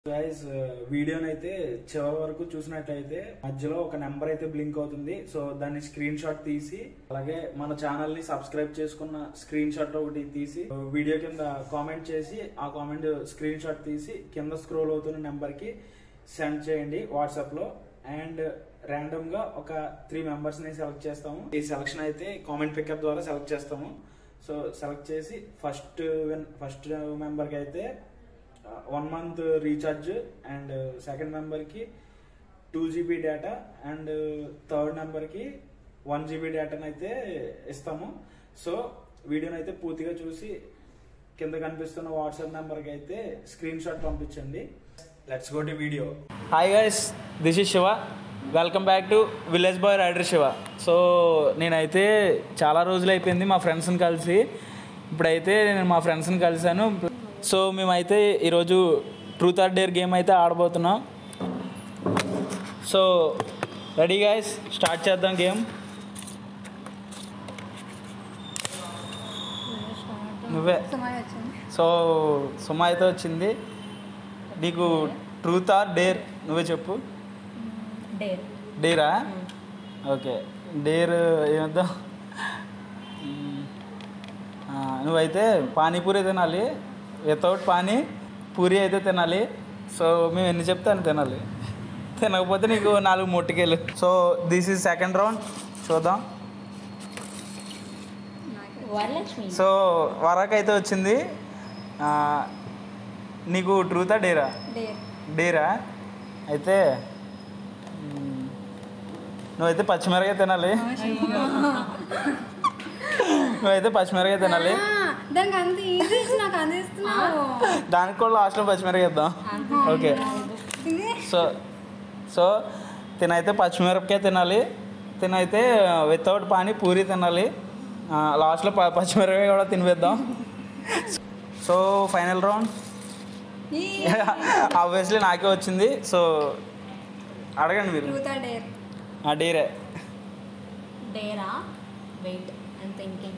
Guys వీడియోని అయితే చివరి వరకు చూసినట్లయితే మధ్యలో ఒక నెంబర్ అయితే బ్లింక్ అవుతుంది సో దాన్ని స్క్రీన్ షాట్ తీసి అలాగే మన ఛానల్ ని సబ్స్క్రైబ్ చేసుకున్న స్క్రీన్ షాట్ ఒకటి తీసి వీడియో కింద కామెంట్ చేసి ఆ కామెంట్ స్క్రీన్ షాట్ తీసి కింద స్క్రోల్ అవుతున్న నెంబర్ కి సెండ్ చేయండి వాట్సాప్ లో అండ్ ర్యాండమ్ గా ఒక త్రీ మెంబర్స్ ని సెలెక్ట్ చేస్తాము ఈ సెలక్షన్ అయితే కామెంట్ పికప్ ద్వారా సెలెక్ట్ చేస్తాము సో సెలెక్ట్ చేసి ఫస్ట్ ఫస్ట్ మెంబర్ కి అయితే one month recharge and second మెంబర్కి two GB data and third నెంబర్కి వన్ జీబీ డేటాను అయితే ఇస్తాము సో వీడియోని అయితే పూర్తిగా చూసి కింద కనిపిస్తున్న వాట్సాప్ నెంబర్కి అయితే స్క్రీన్ షాట్ పంపించండి let's go to video hi guys this is Shiva welcome back to village boy rider Shiva so నేనైతే చాలా రోజులు అయిపోయింది మా ఫ్రెండ్స్ని కలిసి ఇప్పుడైతే నేను మా ఫ్రెండ్స్ని కలిశాను సో మేమైతే ఈరోజు ట్రూత్ ఆర్ డేర్ గేమ్ అయితే ఆడబోతున్నాం సో రెడీ గైస్ స్టార్ట్ చేద్దాం గేమ్ నువ్వే సుమారు వచ్చింది సో సుమ అయితే వచ్చింది నీకు ట్రూత్ ఆర్ డేర్ నువ్వే చెప్పు డేర్ డేరా ఓకే డేర్ ఏమద్దాం మ్మ్. ఆ, నువ్వైతే పానీపూరి తినాలి వితౌట్ పానీ పూరి అయితే తినాలి సో మేము ఎన్ని చెప్తే అని తినాలి తినకపోతే నీకు నాలుగు ముట్టికేలు so this is second round చూద్దాం వరలక్ష్మి సో వరకు అయితే వచ్చింది ఆ, నీకు ట్రూతా డేరా డేర్ డేరా అయితే మ్మ్, నువ్వైతే పచ్చిమిరకాయ తినాలి నువ్వైతే పచ్చిమిరకాయ తినాలి దానికి అంత ఈజీ ఇచ్చి నాకు అందిస్తున్నావు దానికి కూడా లాస్ట్లో పచ్చిమిరకాయ ఇద్దాం ఓకే సో సో తినైతే పచ్చిమిరపకాయ తినాలి తినైతే వితౌట్ పానీ పూరి తినాలి ఆ, లాస్ట్లో ప పచ్చిమిరపకాయ కూడా తినిపిద్దాం సో ఫైనల్ రౌండ్ ఆబ్వియస్లీ నాకే వచ్చింది సో అడగండి మీరు ట్రూత్ ఆర్ డేర్ ఆ డీరే డేరా వెయిట్ అండ్ థింకింగ్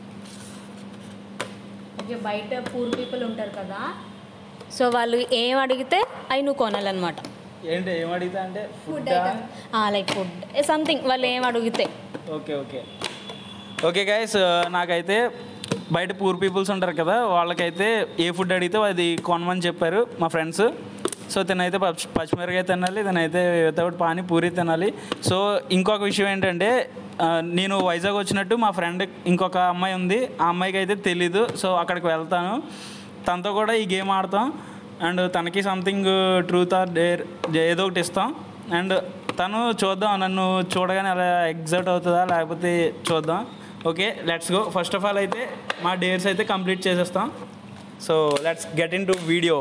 ఓకే బయట పూర్ పీపుల్ ఉంటారు కదా సో వాళ్ళు ఏం అడిగితే అవి నువ్వు కొనాలన్నమాట ఏంటి ఏం అడిగితే అంటే food food item like food something వాళ్ళు ఏం అడిగితే ఓకే ఓకే ఓకే గైస్ నాకైతే బయట పూర్ పీపుల్స్ ఉంటారు కదా వాళ్ళకైతే ఏ ఫుడ్ అడిగితే అది కొనమని చెప్పారు మా ఫ్రెండ్స్ సో తినైతే పచ్చి పచ్చిమిరకాయ తినాలి తినైతే వితౌట్ పానీ పూరి తినాలి సో ఇంకొక విషయం ఏంటంటే ఆ, నేను వైజాగ్ వచ్చినట్టు మా ఫ్రెండ్ ఇంకొక అమ్మాయి ఉంది ఆ అమ్మాయికి అయితే తెలీదు సో అక్కడికి వెళ్తాను తనతో కూడా ఈ గేమ్ ఆడతాం అండ్ తనకి సంథింగ్ ట్రూత్ ఆర్ డేర్ ఏదో ఒకటి ఇస్తాం అండ్ తను చూద్దాం నన్ను చూడగానే అలా ఎగ్జైట్ అవుతుందా లేకపోతే చూద్దాం okay let's go first of all అయితే మా డేర్స్ అయితే కంప్లీట్ చేసేస్తాం so let's get into video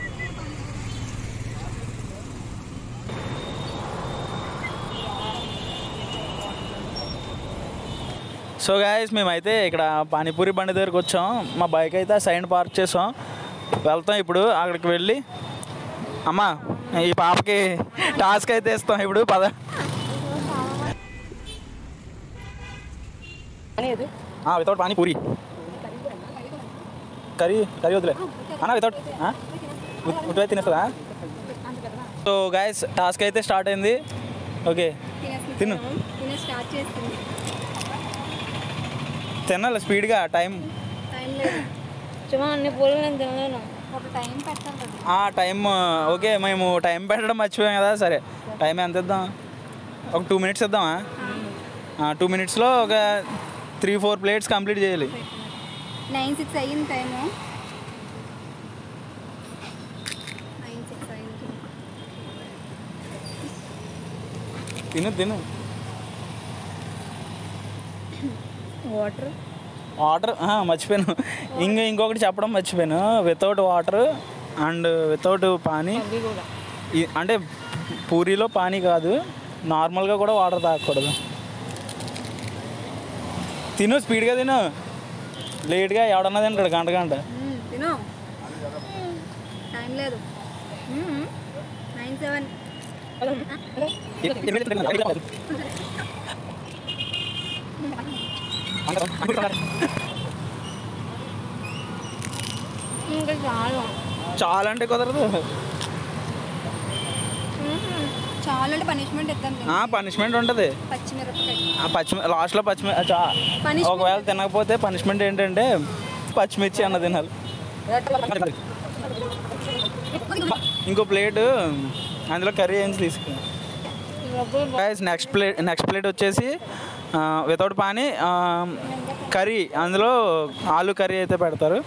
so guys మేమైతే ఇక్కడ పానీపూరి బండి దగ్గరికి వచ్చాం మా బైక్ అయితే ఆ సైడ్ పార్క్ చేసాం వెళ్తాం ఇప్పుడు అక్కడికి వెళ్ళి అమ్మా ఈ పాపకి టాస్క్ అయితే ఇస్తాం ఇప్పుడు పద వితౌట్ పానీపూరి కర్రీ కర్రీ వద్దులే అన్న వితౌట్ ఉట్టివైతే తినేస్తుందా సో గాయస్ టాస్క్ అయితే స్టార్ట్ అయింది ఓకే తిను. తినే స్టార్ట్ చేస్తుంది తినాలి స్పీడ్గా టైం టైం లేదు చుమా అన్ని పూలు నేను తినలేను ఒక టైం పెట్టాలి కదా ఆ టైం ఓకే మేము టైం పెట్టడం మర్చిపోయాం కదా సరే టైం ఎంత ఇద్దాం ఒక టూ మినిట్స్ ఇద్దామా టూ మినిట్స్లో ఒక త్రీ ఫోర్ ప్లేట్స్ కంప్లీట్ చేయాలి నైన్ సిక్స్ అయ్యింది టైము నైన్ సిక్స్ అయ్యింది తిను తిను వాటర్ వాటర్ మర్చిపోయాను ఇంక ఇంకొకటి చెప్పడం మర్చిపోయాను వితౌట్ వాటర్ అండ్ వితౌట్ పానీ అవి కూడా ఈ- అంటే పూరీలో పానీ కాదు నార్మల్గా కూడా వాటర్ తాగకూడదు తిను స్పీడ్గా తిను లేట్గా ఎవడన్నా తింటాడు గంట గంట మ్మ్, తిను టైం లేదు నైన్ సెవెన్ ఇంకా చాలా చాలా అంటే కుదరదు చాలా పనిష్మెంట్ ఇద్దాం పనిష్మెంట్ ఉంటుంది పచ్చిమిరపకాయ ఆ పచ్చిమి లాస్ట్లో పచ్చిమి ఆ చా- Punishment. ఒకవేళ తినకపోతే పనిష్మెంట్ ఏంటంటే పచ్చిమిర్చి అన్న తినాలి ఇంకో ప్లేట్ అందులో కర్రీ వేయించి తీసుకుని నెక్స్ట్ ప్లేట్ నెక్స్ట్ ప్లేట్ వచ్చేసి వితౌట్ పానీ కర్రీ అందులో ఆలు కర్రీ అయితే పెడతారు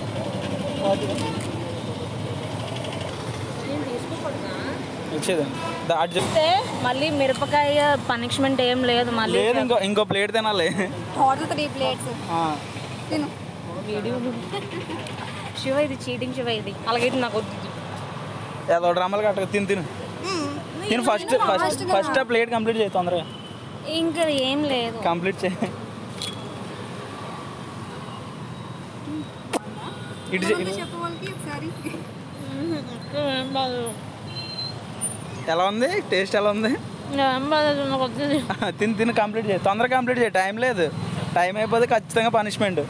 ఇచ్చేదండి దా- అటు చెప్పు. అయితే మళ్ళీ మిరపకాయ పనిష్మెంట్ ఏం లేదు మళ్ళీ లేదు ఇంకో ఇంకో ప్లేట్ తినాలి టోటల్ త్రీ ప్లేట్స్ ఆ. తిను వీడియో శివ ఇది చీటింగ్ శివ ఇది అలాగైతే నాకు వద్దు. ఏదో డ్రామాలు కట్ట తిని తిను తిను ఫస్ట్ ఫస్ట్ ఫస్ట్ ఆ ప్లేట్ కంప్లీట్ చేయి తొందరగా ఇంకా ఏం లేదు కంప్లీట్ చేయి ఇటు చే- ఇటు- చెప్పు వాళ్ళకి ఒకసారి ఏం బాలేదు ఎలా ఉంది టేస్ట్ ఎలా ఉంది ఏం బాలేదు నాకు వద్దు తిని తిని కంప్లీట్ చేయి తొందరగా కంప్లీట్ చేయి టైం లేదు టైం అయిపోతే ఖచ్చితంగా పనిష్మెంట్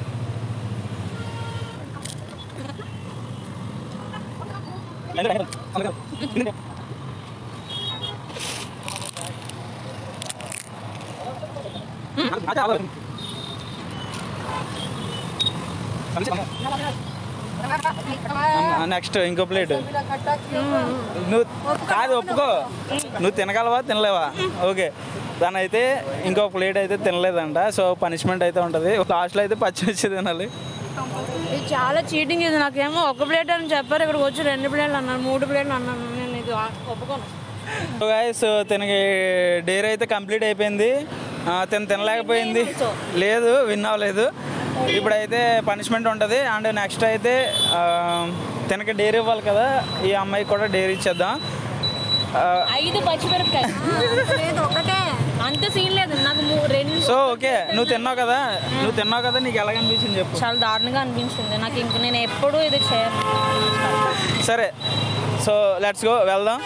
నెక్స్ట్ ఇంకో ప్లేట్ నువ్వు కాదు ఒప్పుకో నువ్వు తినగలవా తినలేవా ఓకే దాని అయితే ఇంకో ప్లేట్ అయితే తినలేదంట సో పనిష్మెంట్ అయితే ఉంటుంది లాస్ట్లో అయితే పచ్చిమిర్చి తినాలి ఇది చాలా చీటింగ్ ఇది నాకేమో ఒక ప్లేట్ అని చెప్పారు ఇక్కడికి వచ్చి రెండు ప్లేట్లు అన్నాను మూడు ప్లేట్లు అన్నాను నేను ఇది ఒప్పుకోను సో గైస్ తనకి డేర్ అయితే కంప్లీట్ అయిపోయింది ఆ, తిన తినలేకపోయింది లేదు విన్ అవ్వలేదు ఇప్పుడైతే పనిష్మెంట్ ఉంటుంది అండ్ నెక్స్ట్ అయితే ఆ, తనకి డేర్ ఇవ్వాలి కదా ఈ అమ్మాయికి కూడా డేర్ ఇచ్చేద్దాం ఆ, ఐదు పచ్చిమిరపకాయ లేదు ఒకటే అంత సీన్ లేదు నాకు మూ- రెండు సో ఓకే నువ్వు తిన్నావు కదా నువ్వు తిన్నావు కదా నీకు ఎలాగనిపించింది చెప్పు చాలా దారుణంగా అనిపించింది నాకు ఇంక నేను ఎప్పుడూ ఇది చేయను సరే సో లెట్స్ గో వెళ్దాం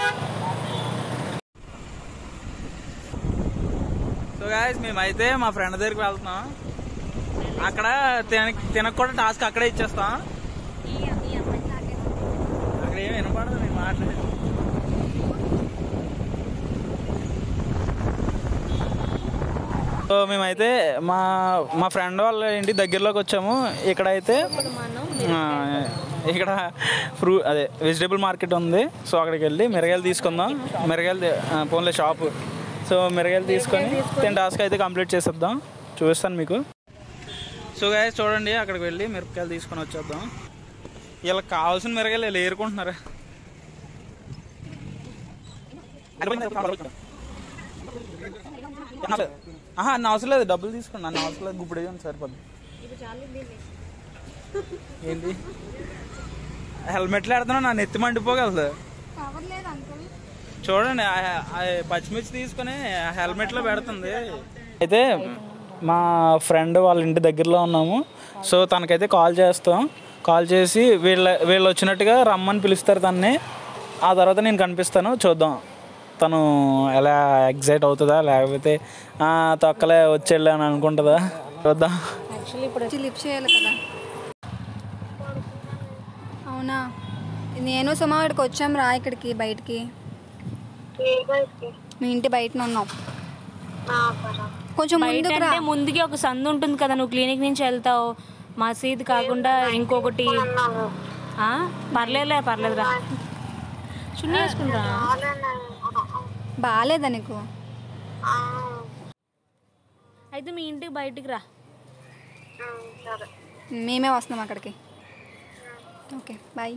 సో గాయస్ మేమైతే మా ఫ్రెండ్ దగ్గరికి వెళ్తున్నాం అక్కడ తిన తినక కూడా టాస్క్ అక్కడే ఇచ్చేస్తాం అక్కడ ఏమి వినపడదు నేను మాట్లాడేది సో మేమైతే మా మా ఫ్రెండ్ వాళ్ళ ఇంటి దగ్గరలోకి వచ్చాము ఇక్కడైతే ఆ, ఇక్కడ ఫ్రూ అదే వెజిటేబుల్ మార్కెట్ ఉంది సో అక్కడికి వెళ్ళి మిరగాయలు తీసుకుందాం మిరగాయలు తీ- ఆ, పోన్లే షాపు సో మిరగాయలు తీసుకొని టెన్ టాస్క్ అయితే కంప్లీట్ చేసేద్దాం చూపిస్తాను మీకు సో గాయస్ చూడండి అక్కడికి వెళ్ళి మిరపకాయలు తీసుకొని వచ్చేద్దాం వీళ్ళకి కావాల్సిన మిరగాయలు వీళ్ళు ఏరుకుంటున్నారు ఆహా అన్న అవసరం లేదు డబ్బులు తీసుకోండి అన్న అవసరం లేదు గుప్పుడు వేయండి సరిపోద్ది ఏంటి హెల్మెట్లు పెడుతున్నా నా నెత్తి మండిపోగలదు కవర్ లేదు అంకుల్ చూడండి ఆ- ఆ పచ్చిమిర్చి తీసుకొని హెల్మెట్లో పెడుతుంది అయితే మా ఫ్రెండ్ వాళ్ళ ఇంటి దగ్గరలో ఉన్నాము సో తనకైతే కాల్ చేస్తాం కాల్ చేసి వీళ్ళ వీళ్ళు వచ్చినట్టుగా రమ్మని పిలుస్తారు తన్ని ఆ తర్వాత నేను కనిపిస్తాను చూద్దాం తను ఎలా ఎగ్జైట్ అవుతుందా లేకపోతే "ఆ, తొక్కలే వచ్చేళ్ళే అని అనుకుంటుందా చూద్దాం యాక్చువల్లీ ఇప్పుడు లిప్ చేయాలి కదా అవునా నేను సుమా ఇక్కడికి వచ్చాం రా ఇక్కడికి బయటికి మీ ఇంటి బయట ఉన్నాం కొంచెం బయట ముందుకు రా అంటే ముందుకి ఒక సందు ఉంటుంది కదా నువ్వు క్లినిక్ నుంచి వెళ్తావు మసీద్ కాకుండా ఇంకొకటి ఆ? పర్లేదులే పర్లేదురా చున్నీ వేసుకుంటా బాగాలేదా నీకు అయితే మీ ఇంటికి బయటికి రా మేమే వస్తున్నాం అక్కడికి ఓకే బాయ్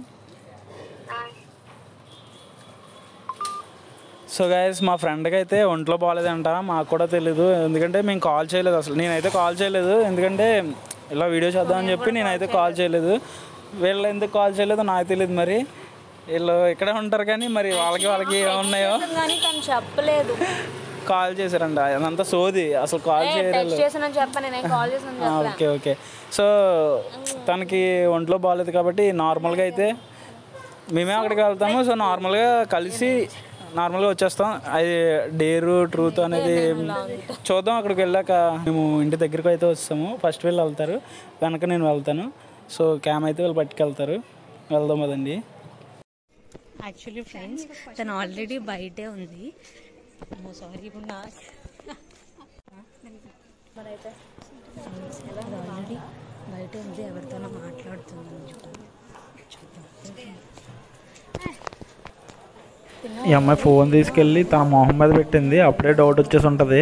సో గైస్ మా ఫ్రెండ్కి అయితే ఒంట్లో బాగాలేదంట మాకు కూడా తెలీదు ఎందుకంటే మేము కాల్ చేయలేదు అసలు నేనైతే కాల్ చేయలేదు ఎందుకంటే ఇలా వీడియో చేద్దామని చెప్పి నేనైతే కాల్ చేయలేదు వీళ్ళు ఎందుకు కాల్ చేయలేదో నాకు తెలియదు మరి వీళ్ళు ఇక్కడే ఉంటారు కానీ మరి వాళ్ళకి వాళ్ళకి ఏమున్నాయో కానీ తను చెప్పలేదు కాల్ చేశారంట అదంతా సోది అసలు కాల్ చేయలేదు టెక్స్ట్ చేసానని చెప్పా నేను కాల్ చేసాను ఆ, ఓకే ఓకే సో తనకి ఒంట్లో బాగాలేదు కాబట్టి నార్మల్గా అయితే మేమే అక్కడికి వెళ్తాము సో నార్మల్గా కలిసి నార్మల్గా వచ్చేస్తాం అది డేరు ట్రూత్ అనేది చూద్దాం అక్కడికి వెళ్ళాక మేము ఇంటి దగ్గరికి అయితే వస్తాము ఫస్ట్ వీళ్ళు వెళ్తారు వెనక నేను వెళ్తాను సో క్యామ్ అయితే వీళ్ళు పట్టుకెళ్తారు వెళ్దాం అదండి యాక్చువల్లీ ఫ్రెండ్స్ తను ఆల్రెడీ బయటే ఉంది సారీ ఇప్పుడు నా మరైతే ఆల్రెడీ బయట ఉంది ఎవరితోనో మాట్లాడుతుంది ఈ అమ్మాయి ఫోన్ తీసుకెళ్ళి తన మొహం మీద పెట్టింది అప్పుడే డౌట్ వచ్చేసి ఉంటుంది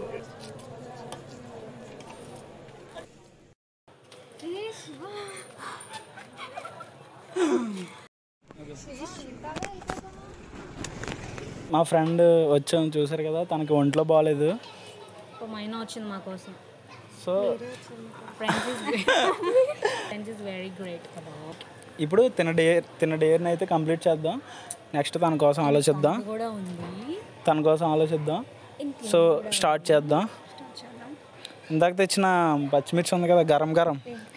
మా ఫ్రెండ్ వచ్చాం చూసారు కదా తనకి ఒంట్లో బాగాలేదు ఇప్పుడు మైనా వచ్చింది మా కోసం so friends is friends is very great కదా ఇప్పుడు తిన డేర్ తిన డేర్ని అయితే కంప్లీట్ చేద్దాం నెక్స్ట్ తన కోసం ఆలోచిద్దాం కూడా ఉంది తన కోసం ఆలోచిద్దాం సో స్టార్ట్ చేద్దాం ఇందాక తెచ్చిన పచ్చిమిర్చి ఉంది కదా గరం గరం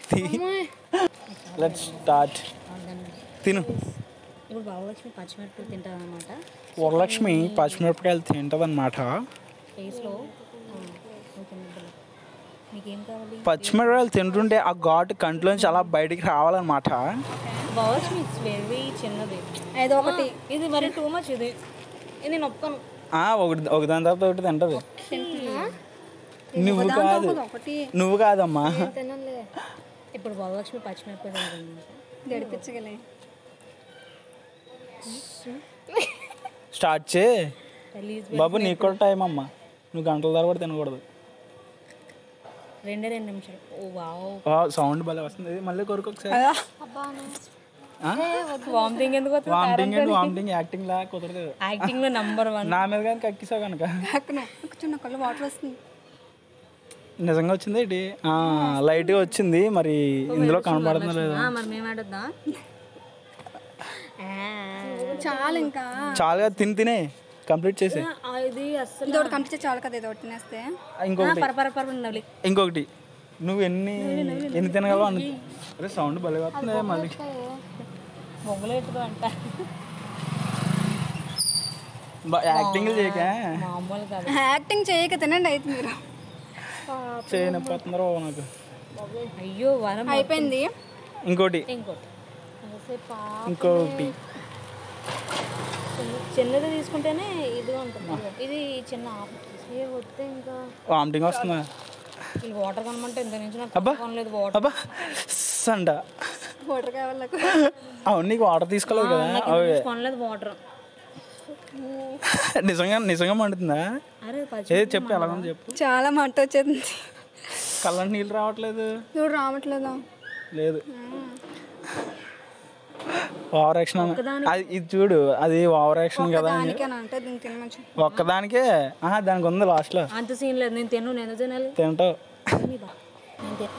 లెట్ స్టార్ట్ తిను ఇప్పుడు బాలలక్ష్మి పచ్చిమిరపకాయలు తింటాను అనమాట వరలక్ష్మి పచ్చిమిరపకాయలు తింటదన్నమాట ఫేస్లో మీకేం కావాలి పచ్చిమిరపకాయలు తింటుంటే ఆ ఘాటు కంట్లోంచి అలా బయటికి రావాలన్నమాట బాలలక్ష్మి ఇట్స్ వెరీ చిన్నది ఏదో ఒకటి ఇది మరి టూ మచ్ ఇది ఇది నేను ఒప్పుకోను ఆ, ఒకటి ఒకదాని తర్వాత ఒకటి తింటది నువ్వు కాదు ఒకటి నువ్వు కాదమ్మా ఇప్పుడు బాలలక్ష్మి పచ్చిమిరపకాయలు తింటుంది గడిపించగలే స్టార్ట్ చే రిలీజ్ బాబు నీకు కూడా టైం అమ్మా నువ్వు గంటల ద్వారా కూడా తినకూడదు రెండే రెండు నిమిషాలు ఓ వావ్ సౌండ్ భలే వస్తుంది మళ్ళీ కొరకు ఒకసారి వామిటింగ్ ఎందుకు వస్తుంది వామిటింగ్ అండ్ వామిటింగ్ యాక్టింగ్ లా కుదరదు యాక్టింగ్ లో నంబర్ వన్ నా మీద కానీ కక్కిసావు కనుక అక్కడ చిన్న కళ్ళు వాటర్ వస్తుంది నిజంగా వచ్చింది ఏంటి లైట్గా వచ్చింది మరి ఇందులో కనపడుతుందా లేదా మరి మేము ఆడొద్దా చాలు ఇంకా చాలుగా తిని తినే కంప్లీట్ చేసే ఆ, ఇది అస్సలు ఇది ఒకటి కంప్లీట్ చాలు కదా ఇది ఒకటి తినేస్తే ఇంకొకటి పరపర పర నవ్వులి ఇంకొకటి నువ్వు ఎన్ని ఎన్ని తినగలవు అన్ని అరే సౌండ్ భలే వస్తుంది మళ్ళీ మొగలేట్టుగా అంట యాక్టింగ్ చేయక మామూలు కాదు యాక్టింగ్ చేయక తినండి అయితే మీరు చేయనప్పుతున్నారు నాకు అయ్యో వరం అయిపోయింది ఇంకోటి ఇంకోటి ఎంతసేపు ఆ ఇంకోటి చిన్న- చిన్నది తీసుకుంటేనే ఇది ఉంటుంది ఇది చిన్న ఆఫ్ ఏ వస్తే ఇంకా వామిటింగ్ వస్తుందా వీళ్ళు వాటర్ కొనమంటే ఇంత నుంచి నాకు అబ్బా. కొనలేదు వాటర్ అబ్బా సండ వాటర్ కావాలి నాకు అవును నీకు వాటర్ తీసుకోలేదు కదా అవి కొనలేదు వాటర్ నిజంగా నిజంగా మండుతుందా అరే పచ్చి ఏ చెప్పు ఎలా ఉంది చెప్పు చాలా మంట వచ్చేది కళ్ళ నీళ్ళు రావట్లేదు చూడు రావట్లేదా లేదు ఓవర్ యాక్షన్ అది ఇది చూడు అది ఓవర్ యాక్షన్ కదా అని దానికేనా అంటే దీన్ని తినమచ్చు ఒక్కదానికే ఆహా దానికి ఉంది లాస్ట్లో అంత సీన్ లేదు నేను తిను నేను తినాలి తింటావు తిని బా. నేను తిన-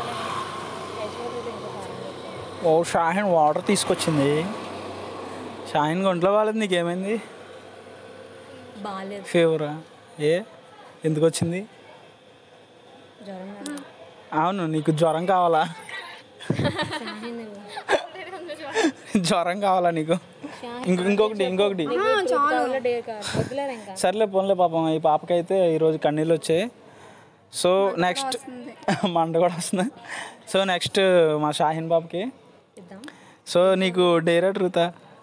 ఓ షాహిన్ వాటర్ తీసుకొచ్చింది షాహిన్ ఒంట్లో వాళ్ళది నీకేమైంది బాగాలేదు ఫీవరా ఏ ఎందుకు వచ్చింది జ్వరం కాదు. అవును నీకు జ్వరం కావాలా షాహీన్ ఇవ్వు. జ్వరం కావాలా నీకు ఇంకో ఇంకొకటి ఇంకొకటి కావాలా డే కాదు వద్దులేరు ఇంకా సర్లే పోన్లే పాపం ఈ పాపకైతే ఈరోజు కన్నీళ్ళు వచ్చాయి సో నెక్స్ట్ మంట కూడా వస్తుంది సో నెక్స్ట్ మా షాహిన్ బాబుకి ఇద్దాం సో నీకు డేరా ట్రూతా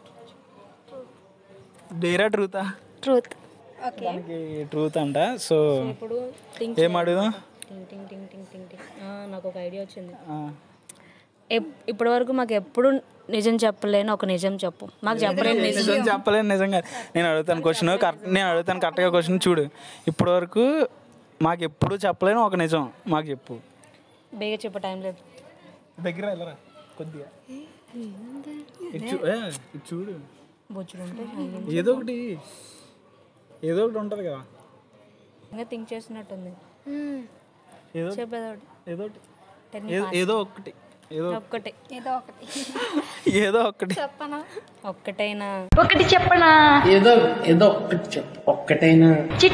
డేరా ట్రూతా ట్రూత్ ఓకే దానికి ట్రూత్ అంట సో ఇప్పుడు టింగ్ ఏం అడుగుదాం టింగ్ టింగ్ టింగ్ టింగ్ టింగ్ టింగ్ ఆ, నాకు ఒక ఐడియా వచ్చింది ఆ, ఎప్- ఇప్పటి వరకు మాకు ఎప్పుడు నిజం చెప్పలేని ఒక నిజం చెప్పు మాకు చెప్పలేని నిజం నిజం చెప్పలేను నిజంగా నేను అడుగుతాను క్వశ్చన్ కరెక్ట్ నేను అడుగుతాను కరెక్ట్గా క్వశ్చన్ చూడు ఇప్పటి వరకు మాకు ఎప్పుడు చెప్పలేను ఒక నిజం మాకు చెప్పు బేగ చెప్పే టైం లేదు దగ్గర వెళ్ళరా కొద్దిగా ఇటు చూ- ఏ, ఇటు చూడు బొచ్చుడు ఉంటే ఏదో ఒకటి ఏదో ఒకటి ఉంటుంది కదా ఇంకా థింక్ చేస్తున్నట్టుంది ఏదో చెప్పేది ఒకటి ఏదో ఒకటి టెన్ ఏదో- ఏదో ఒకటి ఏదో ఒక్కటే ఏదో ఒకటి ఏదో ఒకటి చెప్పనా ఒక్కటైనా ఏదో ఏదో ఒక్కటి చెప్పు ఒక్కటైనా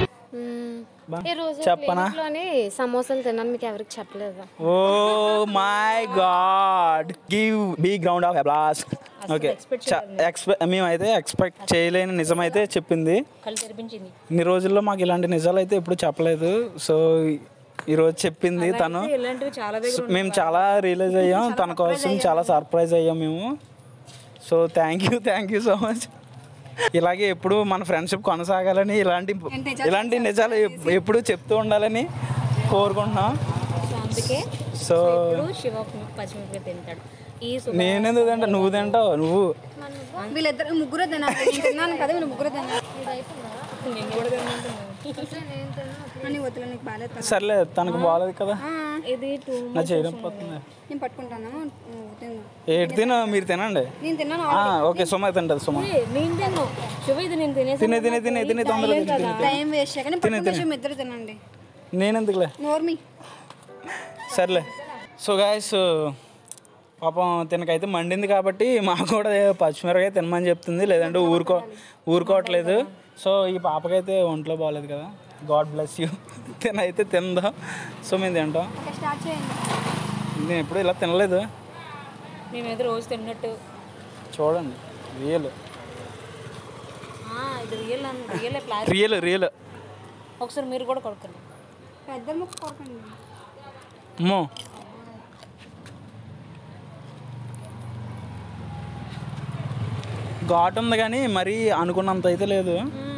చెప్పనా లోని సమోసాలు తిన్నాను మీకు ఎవరికి చెప్పలేదు oh my God give big round of applause okay expect మేమైతే ఎక్స్పెక్ట్ చేయలేని నిజమైతే చెప్పింది కళ్ళు తెరిపించింది ఇన్ని రోజుల్లో మాకు ఇలాంటి నిజాలు అయితే ఎప్పుడు చెప్పలేదు సో ఈరోజు చెప్పింది తను ఇలాంటివి చాలా దగ్గర మేము చాలా రియలైజ్ అయ్యాం తన కోసం చాలా సర్ప్రైజ్ అయ్యాం మేము so thank you thank you so much ఇలాగే ఎప్పుడు మన ఫ్రెండ్షిప్ కొనసాగాలని ఇలాంటి ఇలాంటి నిజాలు ఎప్- ఎప్పుడు చెప్తూ ఉండాలని కోరుకుంటున్నాం సో అందుకే సో ఇప్పుడు శివ పచ్చిమిరపకాయ తింటాడు ఈ సు- నేనెందుకు తింటా నువ్వు తింటావు నువ్వు వీళ్ళిద్దరు ముగ్గురు తినాలి నేను తిన్నాను కదా వీళ్ళు ముగ్గురు తినాలి నేను కూడా తినమంటున్నాను. అని వద్దులే నీకు బాగాలేదు సర్లే తనకు బాగాలేదు కదా ఇది టూ నా చేయలేకపోతుంది నేను పట్టుకుంటాను నువ్వు తిను ఏడు తిన మీరు తినండి నేను తిన్నాను ఆ, ఓకే సుమ తింటది సుమ నేను తిన్నాను శివ ఇది నేను తినేసి తినే తినే తినే తినే తొందరగా తినే, తినే టైం వేస్ట్ చేయక నేను పట్టుకున్న విషయం ఇద్దరు తినండి నేను ఎందుకులే నోర్మి సర్లే సో గాయస్ పాపం తినకైతే మండింది కాబట్టి మాకు కూడా పచ్చిమిరకాయ తినమని చెప్తుంది లేదంటే ఊరుకో ఊరుకోవట్లేదు సో ఈ పాపకైతే ఒంట్లో బాగాలేదు కదా గాడ్ బ్లెస్ యూ తినైతే తిందా సో మేము తింటాం ఓకే స్టార్ట్ చేయండి నేను ఎప్పుడు ఇలా తినలేదు మేమైతే రోజు తిన్నట్టు చూడండి రియల్ ఆ, ఇది రియల్ రియల్ ప్లాస్ రియల్ రియల్ ఒకసారి మీరు కూడా కొడుకోండి పెద్ద ముక్క కొరకండి అమ్మో ఘాట్ ఉంది కానీ మరీ అనుకున్నంత అయితే లేదు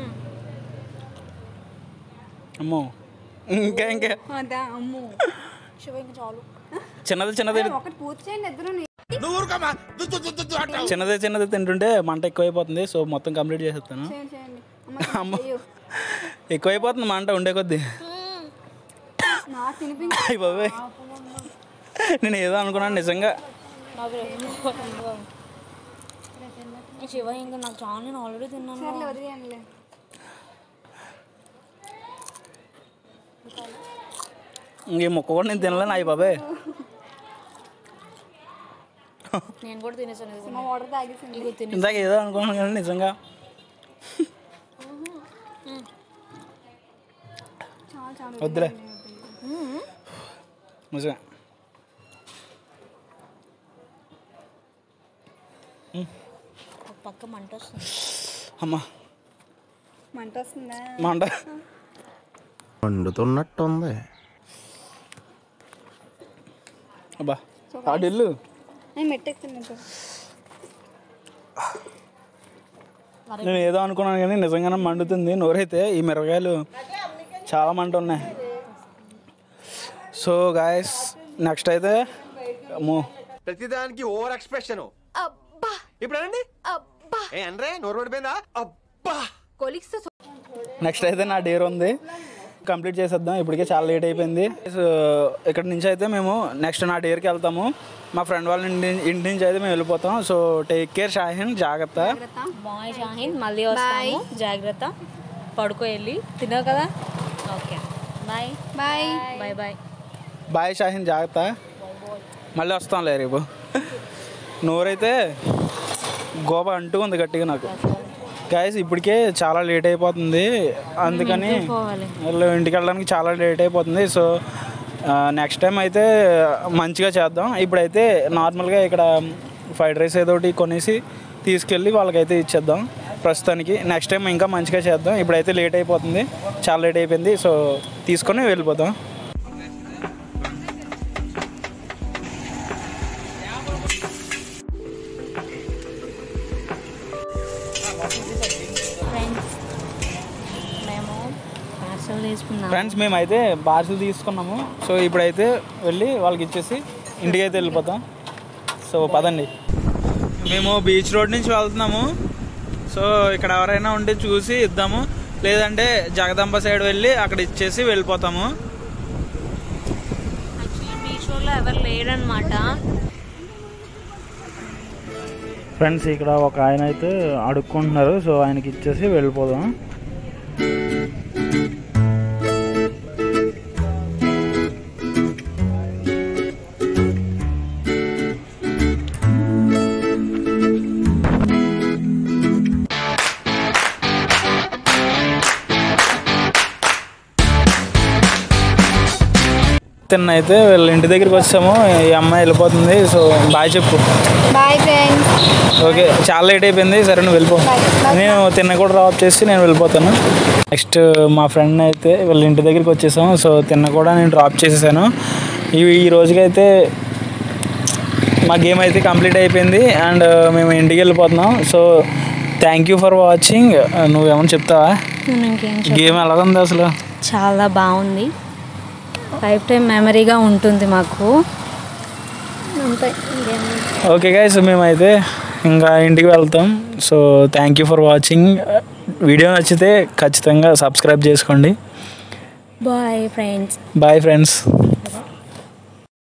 అమ్మో ఇంకా ఇంకా అదా అమ్ము శివ ఇంకా చాలు చిన్నది చిన్నది ఒకటి పూర్తి చేయండి ఇద్దరు చిన్నది చిన్నది తింటుంటే మంట ఎక్కువైపోతుంది సో మొత్తం కంప్లీట్ చేసేస్తాను చేయండి చేయండి అమ్మ అమ్మ చెయ్యు. ఎక్కువైపోతుంది మంట ఉండే కొద్దీ నాకు తినిపించి అయ్యి బాబాయ్ నేను ఏదో అనుకున్నాను నిజంగా నాకు శివ ఇంకా నాకు చాలా నేను ఆల్రెడీ తిన్నాను సర్లే వదిలేయండిలే ఈ ముక్క కూడా నేను తినలేను అయ్యి బాబాయ్ నేను కూడా తినేసాను ఇది మా వాటర్ తాగేసింది ఇదిగో తిని ఇందాక ఏదో అనుకున్నాను కానీ నిజంగా చాలా చాలా వద్దులే నిజమే ఒక పక్క మంట వస్తుంది అమ్మా మంట వస్తుందా మంట వండుతున్నట్టుంది అబ్బా ఆడు ఇల్లు నేను మెట్టెక్కుతున్నాను నేను ఏదో అనుకున్నాను కానీ నిజంగానే మండుతుంది నోరైతే ఈ మిరపకాయలు చాలా మంట ఉన్నాయి సో గాయస్ నెక్స్ట్ అయితే అమ్మో ప్రతిదానికి ఓవర్ ఎక్స్ప్రెషన్ ఇప్పుడు అనండి ఏ అనరే నోరు పడిపోయిందా అబ్బా నెక్స్ట్ అయితే నా డేర్ ఉంది కంప్లీట్ చేసేద్దాం ఇప్పటికే చాలా లేట్ అయిపోయింది సో ఇక్కడ నుంచి అయితే మేము నెక్స్ట్ నా డేర్కి వెళ్తాము మా ఫ్రెండ్ వాళ్ళ ఇంటి ఇంటి నుంచి అయితే మేము వెళ్ళిపోతాం సో టేక్ కేర్ షాహిన్ జాగ్రత్త బాయ్ షాహిన్ మళ్ళీ వస్తాము జాగ్రత్త పడుకో వెళ్ళి తిన్నావు కదా okay bye bye bye bye bye Shahin జాగ్రత్త మళ్ళీ వస్తాంలే రేపు నోరైతే గోప అంటూ ఉంది గట్టిగా నాకు గాయస్ ఇప్పటికే చాలా లేట్ అయిపోతుంది అందుకని పోవాలి వాళ్ళు ఇంటికి వెళ్ళడానికి చాలా లేట్ అయిపోతుంది సో నెక్స్ట్ టైం అయితే మంచిగా చేద్దాం ఇప్పుడైతే నార్మల్గా ఇక్కడ ఫ్రైడ్ రైస్ ఏదో ఒకటి కొనేసి తీసుకెళ్ళి వాళ్ళకైతే ఇచ్చేద్దాం ప్రస్తుతానికి నెక్స్ట్ టైం ఇంకా మంచిగా చేద్దాం ఇప్పుడైతే లేట్ అయిపోతుంది చాలా లేట్ అయిపోయింది సో తీసుకొని వెళ్ళిపోతాం ఫ్రెండ్స్ మేము పార్సల్ తీసుకున్నాం ఫ్రెండ్స్ మేమైతే పార్సిల్ తీసుకున్నాము సో ఇప్పుడైతే వెళ్ళి వాళ్ళకి ఇచ్చేసి ఇంటికి అయితే వెళ్ళిపోతాం సో పదండి మేము బీచ్ రోడ్ నుంచి వెళ్తున్నాము సో ఇక్కడ ఎవరైనా ఉంటే చూసి ఇద్దాము లేదంటే జగదంబ సైడ్ వెళ్ళి అక్కడ ఇచ్చేసి వెళ్ళిపోతాము యాక్చువల్లీ బీచ్ రోడ్లో ఎవరు లేరనమాట ఫ్రెండ్స్ ఇక్కడ ఒక ఆయన అయితే అడుక్కుంటున్నారు సో ఆయనకి ఇచ్చేసి వెళ్ళిపోదాం తిన్న అయితే వీళ్ళ ఇంటి దగ్గరికి వచ్చాము ఈ అమ్మాయి వెళ్ళిపోతుంది సో బాయ్ చెప్పు బాయ్ ఫ్రెండ్స్ ఓకే చాలా లేట్ అయిపోయింది సరే నువ్వు వెళ్ళిపో నేను తిన్న కూడా డ్రాప్ చేసి నేను వెళ్ళిపోతాను నెక్స్ట్ మా ఫ్రెండ్ అయితే వీళ్ళ ఇంటి దగ్గరికి వచ్చేసాం సో తిన్న కూడా నేను డ్రాప్ చేసేసాను ఈ ఈ రోజుకైతే మా గేమ్ అయితే కంప్లీట్ అయిపోయింది అండ్ మేము ఇంటికి వెళ్ళిపోతున్నాం so thank you for watching నువ్వేమన్నా చెప్తావా నేను ఇంకేం చెప్ప- గేమ్ ఎలాగుంది అసలు చాలా బాగుంది లైఫ్ టైం మెమరీగా ఉంటుంది మాకు అంతే ఇంకేం ఓకే గైస్ మేమైతే ఇంకా ఇంటికి వెళ్తాం so thank you for watching video నచ్చితే ఖచ్చితంగా సబ్స్క్రైబ్ చేసుకోండి బాయ్ ఫ్రెండ్స్ బాయ్ ఫ్రెండ్స్